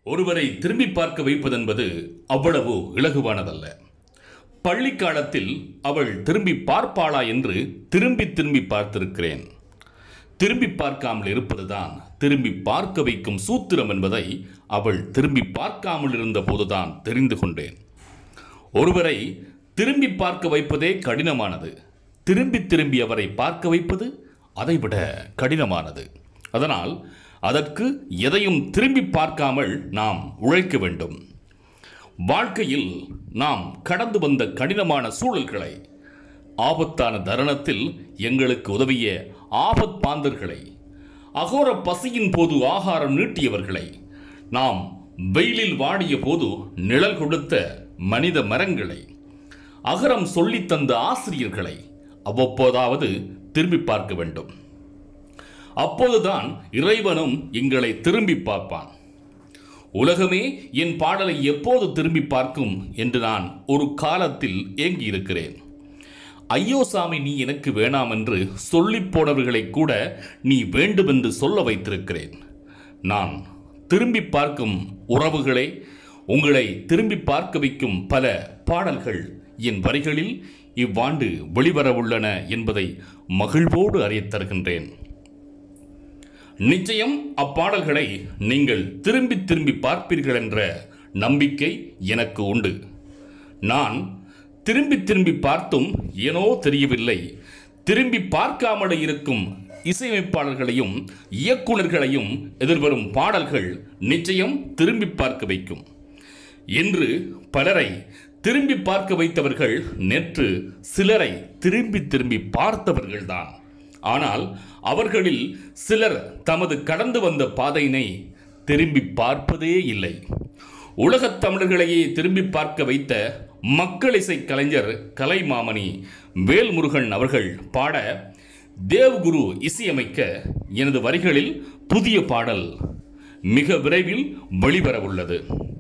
ஒருவரை திரும்பி பார்க்க வைப்பதென்பது அவ்வளவு இலகுவானதல்ல பள்ளி காலத்தில் அவள் திரும்பி பார்ப்பாளா என்று திரும்பி திரும்பி பார்த்திருக்கிறேன் திரும்பி பார்க்காமல் இருப்பதுதான் திரும்பி பார்க்க வைக்கும் சூத்திரம் என்பதை அவள் திரும்பி பார்க்காமல் இருந்த போதுதான் தெரிந்து கொண்டேன் ஒருவரை திரும்பி பார்க்க வைப்பதே கடினமானது திரும்பி திரும்பி அவரை பார்க்க வைப்பது அதைவிட கடினமானது அதனால் அதற்கு எதையும் திரும்பி பார்க்காமல் நாம் உழைக்க வேண்டும் வாழ்க்கையில் நாம் கடந்து வந்த கடினமான சூழல்களை ஆபத்தான தருணத்தில் எங்களுக்கு உதவிய ஆபத் பாந்தர்களை அகோர பசியின் போது ஆகாரம் நீட்டியவர்களை நாம் வெயிலில் வாடிய போது நிழல் கொடுத்த மனித மரங்களை அகரம் சொல்லித் தந்த ஆசிரியர்களை அவ்வப்போதாவது திரும்பி பார்க்க வேண்டும் அப்போதுதான் இறைவனும் எங்களை திரும்பி பார்ப்பான் உலகமே என் பாடலை எப்போது திரும்பி பார்க்கும் என்று நான் ஒரு காலத்தில் ஏங்கி இருக்கிறேன் ஐயோ சாமி நீ எனக்கு வேணாம் என்று சொல்லிப் போனவர்களை கூட நீ வேண்டுமென்று சொல்ல வைத்திருக்கிறேன் நான் திரும்பி பார்க்கும் உறவுகளை உங்களை திரும்பி பார்க்க வைக்கும் பல பாடல்கள் என் வரிகளில் இவ்வாண்டு வெளிவரவுள்ளன என்பதை மகிழ்வோடு அறியத் தருகின்றேன் நிச்சயம் அப்பாடல்களை நீங்கள் திரும்பி திரும்பி பார்ப்பீர்கள் என்ற நம்பிக்கை எனக்கு உண்டு நான் திரும்பி திரும்பி பார்த்தும் ஏனோ தெரியவில்லை திரும்பி பார்க்காமல் இருக்கும் இசையமைப்பாளர்களையும் இயக்குனர்களையும் எதிர்வரும் பாடல்கள் நிச்சயம் திரும்பி பார்க்க வைக்கும் இன்று பலரை திரும்பி பார்க்க வைத்தவர்கள் நேற்று சிலரை திரும்பி திரும்பி பார்த்தவர்கள்தான் ஆனால் அவர்களில் சிலர் தமது கடந்து வந்த பாதையினை திரும்பி பார்ப்பதே இல்லை உலகத் தமிழர்களையே திரும்பி பார்க்க வைத்த மக்கள் இசை கலைஞர் கலைமாமணி வேல்முருகன் அவர்கள் பாட தேவ்குரு இசையமைக்க எனது வரிகளில் புதிய பாடல் மிக விரைவில் வெளிவரவுள்ளது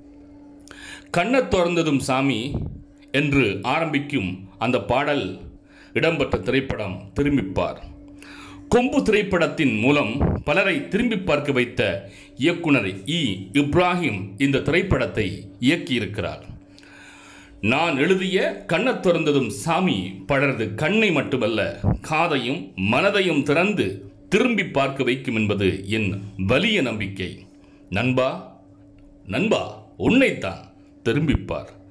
கண்ணத் திறந்ததும் சாமி என்று ஆரம்பிக்கும் அந்த பாடல் இடம்பெற்ற திரைப்படம் திரும்பிப்பார் கொம்பு திரைப்படத்தின் மூலம் பலரை திரும்பி பார்க்க வைத்த இயக்குனர் இ இப்ராஹிம் இந்த திரைப்படத்தை இயக்கியிருக்கிறார் நான் எழுதிய கண்ணத் திறந்ததும் சாமி பலரது கண்ணை மட்டுமல்ல காதையும் மனதையும் திறந்து திரும்பி பார்க்க வைக்கும் என்பது என் வலிய நம்பிக்கை நண்பா நண்பா உன்னைத்தான் திரும்பிப்பார்